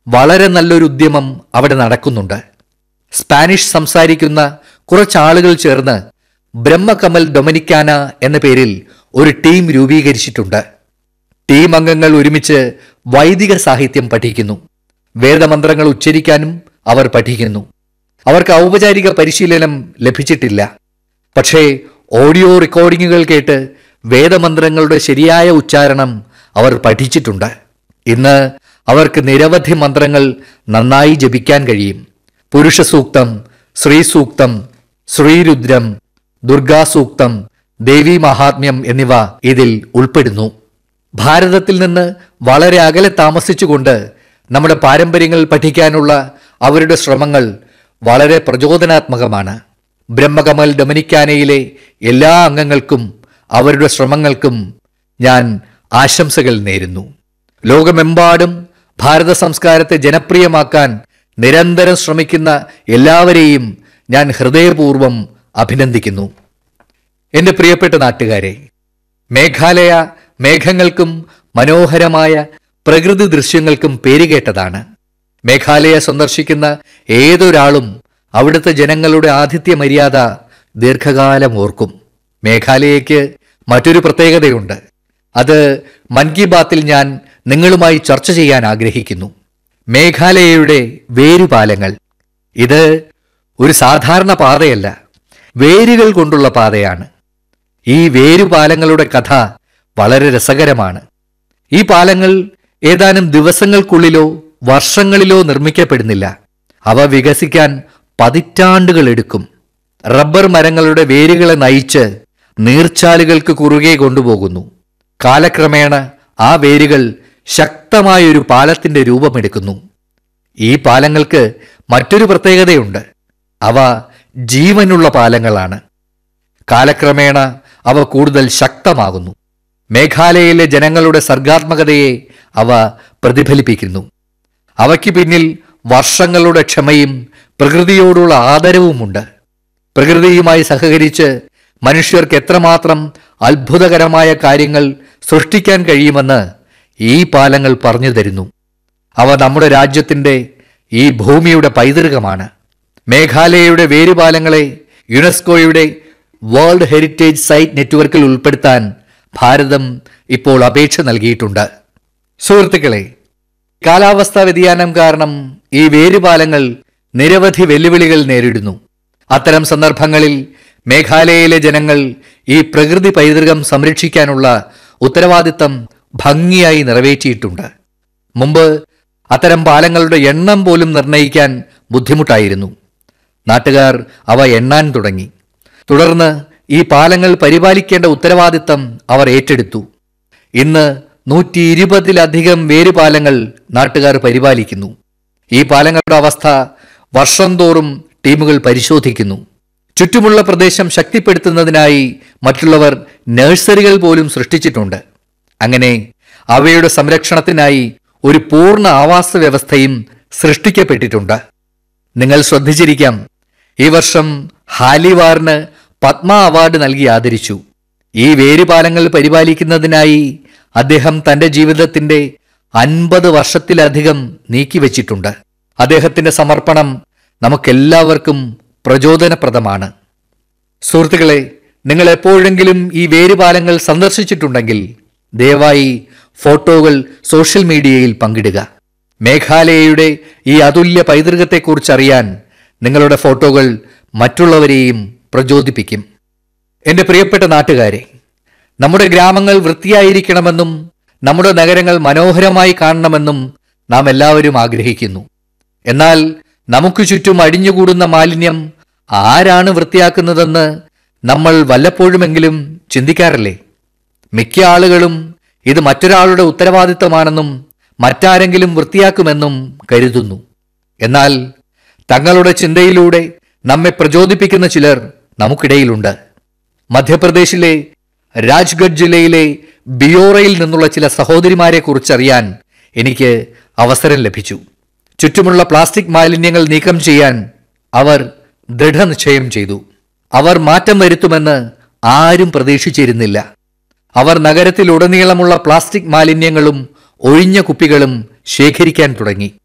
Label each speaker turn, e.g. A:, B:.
A: വളരെ നല്ലൊരു ഉദ്യമം അവിടെ നടക്കുന്നുണ്ട് സ്പാനിഷ് സംസാരിക്കുന്ന കുറച്ചാളുകൾ ചേർന്ന് ബ്രഹ്മകമൽ ഡൊമിനിക്കാന എന്ന പേരിൽ ഒരു ടീം രൂപീകരിച്ചിട്ടുണ്ട് ടീം അംഗങ്ങൾ ഒരുമിച്ച് വൈദിക സാഹിത്യം പഠിക്കുന്നു വേദമന്ത്രങ്ങൾ ഉച്ചരിക്കാനും അവർ പഠിക്കുന്നു അവർക്ക് ഔപചാരിക പരിശീലനം ലഭിച്ചിട്ടില്ല പക്ഷേ ഓഡിയോ റെക്കോർഡിങ്ങുകൾ കേട്ട് വേദമന്ത്രങ്ങളുടെ ശരിയായ ഉച്ചാരണം അവർ പഠിച്ചിട്ടുണ്ട് ഇന്ന് അവർക്ക് നിരവധി മന്ത്രങ്ങൾ നന്നായി ജപിക്കാൻ കഴിയും പുരുഷ സൂക്തം ശ്രീ സൂക്തം ശ്രീരുദ്രം ദുർഗാസൂക്തം ദേവി മഹാത്മ്യം എന്നിവ ഇതിൽ ഉൾപ്പെടുന്നു ഭാരതത്തിൽ നിന്ന് വളരെ അകലെ താമസിച്ചുകൊണ്ട് നമ്മുടെ പാരമ്പര്യങ്ങൾ പഠിക്കാനുള്ള അവരുടെ ശ്രമങ്ങൾ വളരെ പ്രചോദനാത്മകമാണ് ബ്രഹ്മകമൽ ഡൊമിനിക്കാനയിലെ എല്ലാ അംഗങ്ങൾക്കും അവരുടെ ശ്രമങ്ങൾക്കും ഞാൻ ആശംസകൾ നേരുന്നു ലോകമെമ്പാടും ഭാരത സംസ്കാരത്തെ ജനപ്രിയമാക്കാൻ നിരന്തരം ശ്രമിക്കുന്ന എല്ലാവരെയും ഞാൻ ഹൃദയപൂർവ്വം അഭിനന്ദിക്കുന്നു എന്റെ പ്രിയപ്പെട്ട നാട്ടുകാരെ മേഘാലയ മേഘങ്ങൾക്കും മനോഹരമായ പ്രകൃതി ദൃശ്യങ്ങൾക്കും പേരുകേട്ടതാണ് മേഘാലയ സന്ദർശിക്കുന്ന ഏതൊരാളും അവിടുത്തെ ജനങ്ങളുടെ ആതിഥ്യ മര്യാദ ദീർഘകാലം ഓർക്കും മേഘാലയയ്ക്ക് മറ്റൊരു പ്രത്യേകതയുണ്ട് അത് മൻ കി ബാത്തിൽ ഞാൻ നിങ്ങളുമായി ചർച്ച ചെയ്യാൻ ആഗ്രഹിക്കുന്നു മേഘാലയയുടെ വേരുപാലങ്ങൾ ഇത് ഒരു സാധാരണ പാതയല്ല വേരുകൾ കൊണ്ടുള്ള പാതയാണ് ഈ വേരുപാലങ്ങളുടെ കഥ വളരെ രസകരമാണ് ഈ പാലങ്ങൾ ഏതാനും ദിവസങ്ങൾക്കുള്ളിലോ വർഷങ്ങളിലോ നിർമ്മിക്കപ്പെടുന്നില്ല അവ വികസിക്കാൻ പതിറ്റാണ്ടുകൾ എടുക്കും റബ്ബർ മരങ്ങളുടെ വേരുകളെ നയിച്ച് നീർച്ചാലുകൾക്ക് കുറുകെ കൊണ്ടുപോകുന്നു കാലക്രമേണ ആ വേരുകൾ ശക്തമായൊരു പാലത്തിന്റെ രൂപമെടുക്കുന്നു ഈ പാലങ്ങൾക്ക് മറ്റൊരു പ്രത്യേകതയുണ്ട് അവ ജീവനുള്ള പാലങ്ങളാണ് കാലക്രമേണ അവ കൂടുതൽ ശക്തമാകുന്നു മേഘാലയയിലെ ജനങ്ങളുടെ സർഗാത്മകതയെ അവ പ്രതിഫലിപ്പിക്കുന്നു അവയ്ക്ക് പിന്നിൽ വർഷങ്ങളുടെ ക്ഷമയും പ്രകൃതിയോടുള്ള ആദരവുമുണ്ട് പ്രകൃതിയുമായി സഹകരിച്ച് മനുഷ്യർക്ക് എത്രമാത്രം അത്ഭുതകരമായ കാര്യങ്ങൾ സൃഷ്ടിക്കാൻ കഴിയുമെന്ന് ഈ പാലങ്ങൾ പറഞ്ഞു തരുന്നു അവ നമ്മുടെ രാജ്യത്തിന്റെ ഈ ഭൂമിയുടെ പൈതൃകമാണ് മേഘാലയയുടെ വേരുപാലങ്ങളെ യുനെസ്കോയുടെ വേൾഡ് ഹെറിറ്റേജ് സൈറ്റ് നെറ്റ്വർക്കിൽ ഉൾപ്പെടുത്താൻ ഭാരതം ഇപ്പോൾ അപേക്ഷ നൽകിയിട്ടുണ്ട് സുഹൃത്തുക്കളെ കാലാവസ്ഥാ വ്യതിയാനം കാരണം ഈ വേരുപാലങ്ങൾ നിരവധി വെല്ലുവിളികൾ നേരിടുന്നു അത്തരം സന്ദർഭങ്ങളിൽ മേഘാലയയിലെ ജനങ്ങൾ ഈ പ്രകൃതി പൈതൃകം സംരക്ഷിക്കാനുള്ള ഉത്തരവാദിത്തം ഭംഗിയായി നിറവേറ്റിയിട്ടുണ്ട് മുമ്പ് അത്തരം പാലങ്ങളുടെ എണ്ണം പോലും നിർണ്ണയിക്കാൻ ബുദ്ധിമുട്ടായിരുന്നു നാട്ടുകാർ അവ എണ്ണാൻ തുടങ്ങി തുടർന്ന് ഈ പാലങ്ങൾ പരിപാലിക്കേണ്ട ഉത്തരവാദിത്തം അവർ ഏറ്റെടുത്തു ഇന്ന് നൂറ്റി ഇരുപതിലധികം വേരുപാലങ്ങൾ നാട്ടുകാർ പരിപാലിക്കുന്നു ഈ പാലങ്ങളുടെ അവസ്ഥ വർഷം തോറും ടീമുകൾ പരിശോധിക്കുന്നു ചുറ്റുമുള്ള പ്രദേശം ശക്തിപ്പെടുത്തുന്നതിനായി മറ്റുള്ളവർ നഴ്സറികൾ പോലും സൃഷ്ടിച്ചിട്ടുണ്ട് അങ്ങനെ അവയുടെ സംരക്ഷണത്തിനായി ഒരു പൂർണ്ണ ആവാസ വ്യവസ്ഥയും സൃഷ്ടിക്കപ്പെട്ടിട്ടുണ്ട് നിങ്ങൾ ശ്രദ്ധിച്ചിരിക്കാം ഈ വർഷം ഹാലിവാറിന് പത്മ അവാർഡ് നൽകി ആദരിച്ചു ഈ വേരുപാലങ്ങൾ പരിപാലിക്കുന്നതിനായി അദ്ദേഹം തന്റെ ജീവിതത്തിന്റെ അൻപത് വർഷത്തിലധികം നീക്കിവെച്ചിട്ടുണ്ട് അദ്ദേഹത്തിന്റെ സമർപ്പണം നമുക്കെല്ലാവർക്കും പ്രചോദനപ്രദമാണ് സുഹൃത്തുക്കളെ നിങ്ങൾ എപ്പോഴെങ്കിലും ഈ വേരുപാലങ്ങൾ സന്ദർശിച്ചിട്ടുണ്ടെങ്കിൽ ദയവായി ഫോട്ടോകൾ സോഷ്യൽ മീഡിയയിൽ പങ്കിടുക മേഘാലയയുടെ ഈ അതുല്യ പൈതൃകത്തെക്കുറിച്ച് അറിയാൻ നിങ്ങളുടെ ഫോട്ടോകൾ മറ്റുള്ളവരെയും പ്രചോദിപ്പിക്കും എൻ്റെ പ്രിയപ്പെട്ട നാട്ടുകാരെ നമ്മുടെ ഗ്രാമങ്ങൾ വൃത്തിയായിരിക്കണമെന്നും നമ്മുടെ നഗരങ്ങൾ മനോഹരമായി കാണണമെന്നും നാം എല്ലാവരും ആഗ്രഹിക്കുന്നു എന്നാൽ നമുക്ക് ചുറ്റും അടിഞ്ഞുകൂടുന്ന മാലിന്യം ആരാണ് വൃത്തിയാക്കുന്നതെന്ന് നമ്മൾ വല്ലപ്പോഴുമെങ്കിലും ചിന്തിക്കാറില്ലേ മിക്ക ആളുകളും ഇത് മറ്റൊരാളുടെ ഉത്തരവാദിത്തമാണെന്നും മറ്റാരെങ്കിലും വൃത്തിയാക്കുമെന്നും കരുതുന്നു എന്നാൽ തങ്ങളുടെ ചിന്തയിലൂടെ നമ്മെ പ്രചോദിപ്പിക്കുന്ന ചിലർ നമുക്കിടയിലുണ്ട് മധ്യപ്രദേശിലെ രാജ്ഗഡ് ജില്ലയിലെ ബിയോറയിൽ നിന്നുള്ള ചില സഹോദരിമാരെ കുറിച്ചറിയാൻ എനിക്ക് അവസരം ലഭിച്ചു ചുറ്റുമുള്ള പ്ലാസ്റ്റിക് മാലിന്യങ്ങൾ നീക്കം ചെയ്യാൻ അവർ ദൃഢനിശ്ചയം ചെയ്തു അവർ മാറ്റം വരുത്തുമെന്ന് ആരും പ്രതീക്ഷിച്ചിരുന്നില്ല അവർ നഗരത്തിലുടനീളമുള്ള പ്ലാസ്റ്റിക് മാലിന്യങ്ങളും ഒഴിഞ്ഞ കുപ്പികളും ശേഖരിക്കാൻ തുടങ്ങി